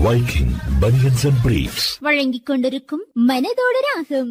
Viking Bunions and Briefs. வழங்கிக் கொண்டிருக்கும் மனதோடு ராகம்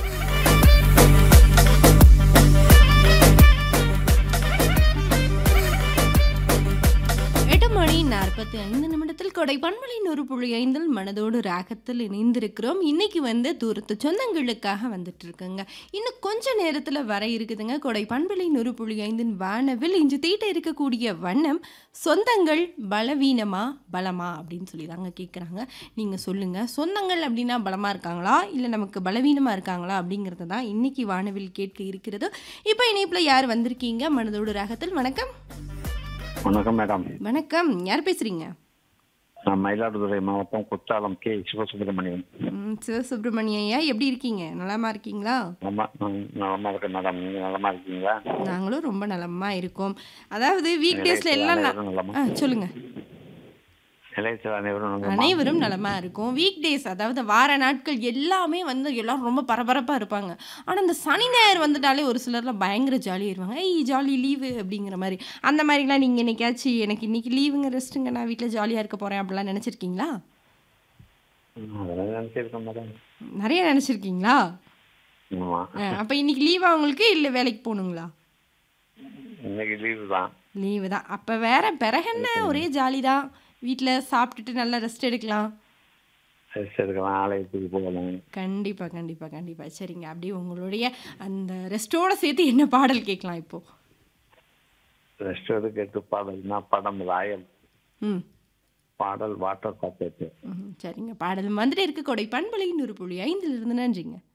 எட்டு மணி நாற்பத்தி ஐந்து நிமிடத்தில் கொடை பண்பலின் ஒரு புள்ளி ஐந்தில் மனதோடு ராகத்தில் இணைந்திருக்கிறோம் இன்னைக்கு வந்து தூரத்து சொந்தங்களுக்காக வந்துட்டு இருக்குங்க இன்னும் கொஞ்ச நேரத்தில் வர இருக்குதுங்க கொடை பண்பலின் ஒரு புள்ளி ஐந்தின் வானவில் இன்று தீட்ட இருக்கக்கூடிய வண்ணம் சொந்தங்கள் பலவீனமா பலமா அப்படின்னு சொல்லி தாங்க கேட்குறாங்க நீங்கள் சொல்லுங்கள் சொந்தங்கள் அப்படின்னா பலமாக இருக்காங்களா இல்லை நமக்கு பலவீனமாக இருக்காங்களா அப்படிங்கிறது தான் இன்னைக்கு வானவில் கேட்க இருக்கிறது இப்போ இணைப்பில் யார் வந்திருக்கீங்க மனதோடு ராகத்தில் வணக்கம் வணக்கம் மேடம் வணக்கம் யார் பேசுறீங்க நான் மயிலாடுதுறை மாவட்டம் குற்றாலம் கே சிவசுப்பிரமணியன் ம், சிவசுப்பிரமணியம் ஐயா எப்படி இருக்கீங்க நலமா இருக்கீங்களா நலமா ம், நலமா இருக்கேன் மேடம் நீங்க நலமா இருக்கீங்களா நாங்களும் ரொம்ப நலமா இருக்கோம் அதாவது வீக் டேஸ்ல எல்லாம் ந- அனைவரும் நலமா ஆ, சொல்லுங்க நிலையத்தில் அனைவரும் நலமா? அனைவரும் நலமா இருக்கும் வீக் டேஸ் அதாவது வார நாட்கள் எல்லாமே வந்து எல்லாரும் ரொம்ப பரபரப்பா இருப்பாங்க ஆனா இந்த சனி ஞாயிறு வந்துட்டாலே ஒரு சிலர்லாம் பயங்கர ஜாலியாக இருப்பாங்க ஏய் ஜாலி லீவு அப்படிங்கிற மாதிரி அந்த மாதிரிலாம் நீங்க என்னைக்காச்சும் எனக்கு இன்னைக்கு லீவுங்க ரெஸ்ட்டுங்க நான் வீட்டில் ஜாலியா இருக்க போறேன் அப்படிலாம் நினைச்சிருக்கீங்களா ம், அதெல்லாம் நினைச்சிருக்கேன் மேடம் நிறைய நினைச்சிருக்கீங்களா ஆமா ஆ, அப்ப இன்னைக்கு லீவா உங்களுக்கு இல்லை வேலைக்கு போகணுங்களா இன்னைக்கு லீவு தான் லீவு தான் அப்போ வேற பிறகு என்ன ஒரே ஜாலி தான் வீட்டில் சாப்பிட்டுட்டு நல்லா ரெஸ்ட் எடுக்கலாம் ரெஸ்ட் எடுக்கலாம் ஆலயத்துக்கு போகலாம் கண்டிப்பாக கண்டிப்பாக கண்டிப்பாக சரிங்க அப்படியே உங்களுடைய அந்த ரெஸ்ட்டோட சேர்த்து என்ன பாடல் கேட்கலாம் இப்போ ரெஸ்ட் எடுத்து கேட்டு பாடல்னா படம் ராயல் ம் பாடல் வாட்டர் காப்பேட்டு ம், சரிங்க பாடல் வந்துட்டு இருக்க கொடை பண்பலையின் ஒரு புள்ளி ஐந்திலிருந்து நன்றிங்க